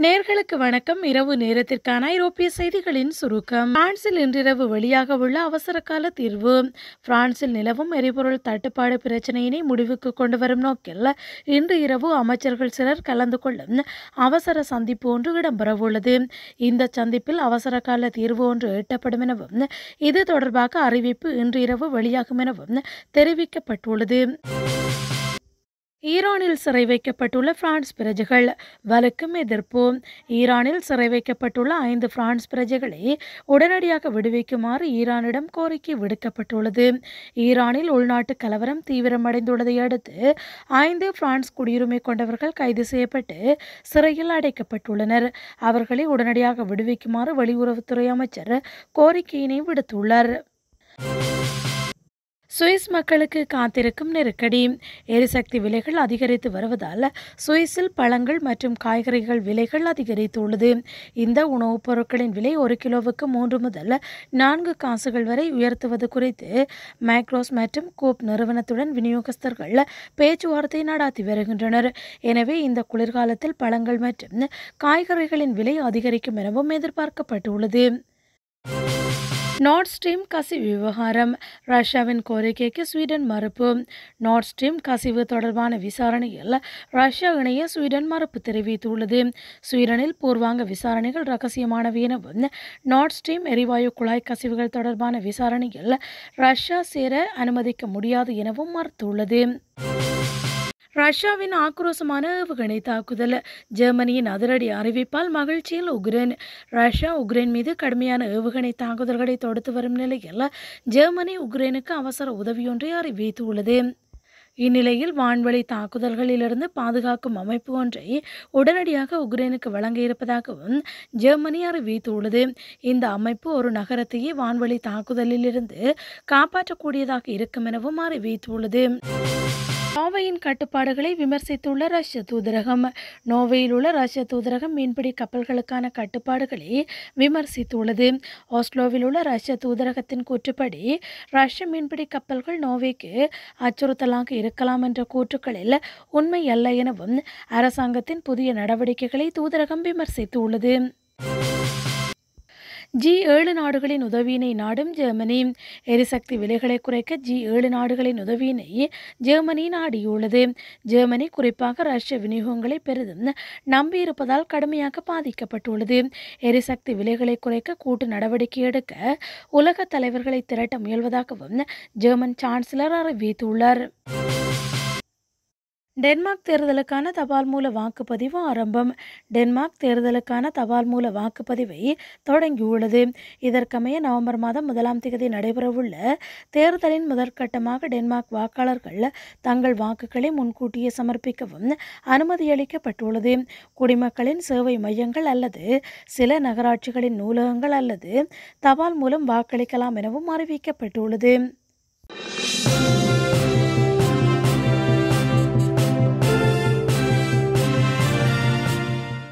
நேர்களுக்கு வணக்கம் இரவு நேரத்திற்கான ஐரோப்பிய செய்திகளின் சுருக்கம் பிரான்சில் இன்றிரவு வெளியாக உள்ள அவசர கால தீர்வு பிரான்சில் நிலவும் எரிபொருள் தட்டுப்பாடு பிரச்சனையினை முடிவுக்கு கொண்டு வரும் நோக்கில் இன்று இரவு அமைச்சர்கள் சிலர் கலந்து கொள்ளும் அவசர சந்திப்பு ஒன்று இடம்பெறவுள்ளது இந்த சந்திப்பில் அவசர கால தீர்வு ஒன்று எட்டப்படும் எனவும் இது தொடர்பாக அறிவிப்பு இன்று இரவு வெளியாகும் எனவும் தெரிவிக்கப்பட்டுள்ளது ஈரானில் சிறை வைக்கப்பட்டுள்ள பிரான்ஸ் பிரஜைகள் வலுக்கும் எதிர்ப்பு ஈரானில் சிறை வைக்கப்பட்டுள்ள ஐந்து பிரான்ஸ் பிரஜைகளை உடனடியாக விடுவிக்குமாறு ஈரானிடம் கோரிக்கை விடுக்கப்பட்டுள்ளது ஈரானில் உள்நாட்டு கலவரம் தீவிரமடைந்துள்ளதை அடுத்து ஐந்து பிரான்ஸ் குடியுரிமை கொண்டவர்கள் கைது செய்யப்பட்டு சிறையில் அடைக்கப்பட்டுள்ளனர் அவர்களை உடனடியாக விடுவிக்குமாறு வெளியுறவுத்துறை அமைச்சர் கோரிக்கையினை விடுத்துள்ளார் சுவிஸ் மக்களுக்கு காத்திருக்கும் நெருக்கடி எரிசக்தி விலைகள் அதிகரித்து வருவதால் சுவிஸில் பழங்கள் மற்றும் காய்கறிகள் விலைகள் அதிகரித்துள்ளது இந்த உணவுப் பொருட்களின் விலை ஒரு கிலோவுக்கு மூன்று முதல் நான்கு காசுகள் வரை உயர்த்துவது குறித்து மேக்ரோஸ் மற்றும் கோப் நிறுவனத்துடன் விநியோகஸ்தர்கள் பேச்சுவார்த்தை நடாத்தி வருகின்றனர் எனவே இந்த குளிர்காலத்தில் பழங்கள் மற்றும் காய்கறிகளின் விலை அதிகரிக்கும் எனவும் எதிர்பார்க்கப்பட்டுள்ளது நார்ட் ஸ்ட்ரீம் கசிவு விவகாரம் ரஷ்யாவின் கோரிக்கைக்கு ஸ்வீடன் மறுப்பு நார்ட் ஸ்ட்ரீம் கசிவு தொடர்பான விசாரணையில் ரஷ்யா இணைய ஸ்வீடன் மறுப்பு தெரிவித்துள்ளது ஸ்வீடனில் பூர்வாங்க விசாரணைகள் ரகசியமானவை எனவும் நார்ட் ஸ்ட்ரீம் எரிவாயு குழாய் கசிவுகள் தொடர்பான விசாரணையில் ரஷ்யா சேர அனுமதிக்க முடியாது எனவும் மறுத்துள்ளது ரஷ்யாவின் ஆக்ரோஷமான ஏவுகணை தாக்குதல் ஜெர்மனியின் அதிரடி அறிவிப்பால் மகிழ்ச்சியில் உக்ரைன் ரஷ்யா உக்ரைன் மீது கடுமையான ஏவுகணை தாக்குதல்களை தொடுத்து வரும் நிலையில் ஜெர்மனி உக்ரைனுக்கு அவசர உதவியொன்றை அறிவித்துள்ளது இந்நிலையில் வான்வழி தாக்குதல்களிலிருந்து பாதுகாக்கும் அமைப்பு ஒன்றை உடனடியாக உக்ரைனுக்கு வழங்க இருப்பதாகவும் ஜெர்மனி அறிவித்துள்ளது இந்த அமைப்பு ஒரு நகரத்தையே வான்வழி தாக்குதலிலிருந்து காப்பாற்றக்கூடியதாக இருக்கும் எனவும் அறிவித்துள்ளது நோர்வேயின் கட்டுப்பாடுகளை விமர்சித்துள்ள ரஷ்ய தூதரகம் நோர்வேயில் உள்ள ரஷ்ய தூதரகம் மீன்பிடி கப்பல்களுக்கான கட்டுப்பாடுகளை விமர்சித்துள்ளது ஆஸ்லோவில் உள்ள ரஷ்ய தூதரகத்தின் கூற்றுப்படி ரஷ்ய மீன்பிடி கப்பல்கள் நோர்வேக்கு அச்சுறுத்தலாக இருக்கலாம் என்ற கூற்றுக்களில் உண்மை அல்ல எனவும் அரசாங்கத்தின் புதிய நடவடிக்கைகளை தூதரகம் விமர்சித்துள்ளது ஜி ஏழு நாடுகளின் உதவியினை நாடும் ஜெர்மனி எரிசக்தி விலைகளை குறைக்க ஜி ஏழு நாடுகளின் உதவியினை ஜெர்மனி நாடியுள்ளது ஜெர்மனி குறிப்பாக ரஷ்ய விநியோகங்களை பெரிதும் நம்பியிருப்பதால் கடுமையாக பாதிக்கப்பட்டுள்ளது எரிசக்தி விலைகளை குறைக்க கூட்டு நடவடிக்கை எடுக்க உலக தலைவர்களை திரட்ட முயல்வதாகவும் ஜெர்மன் சான்சலர் அறிவித்துள்ளார் டென்மார்க் தேர்தலுக்கான தபால் மூல வாக்குப்பதிவு ஆரம்பம் டென்மார்க் தேர்தலுக்கான தபால் மூல வாக்குப்பதிவை தொடங்கியுள்ளது இதற்கமைய நவம்பர் மாதம் முதலாம் தேதி நடைபெறவுள்ள தேர்தலின் முதற்கட்டமாக டென்மார்க் வாக்காளர்கள் தங்கள் வாக்குகளை முன்கூட்டியே சமர்ப்பிக்கவும் அனுமதியளிக்கப்பட்டுள்ளது குடிமக்களின் சேவை மையங்கள் அல்லது சில நகராட்சிகளின் நூலகங்கள் அல்லது தபால் மூலம் வாக்களிக்கலாம் எனவும் அறிவிக்கப்பட்டுள்ளது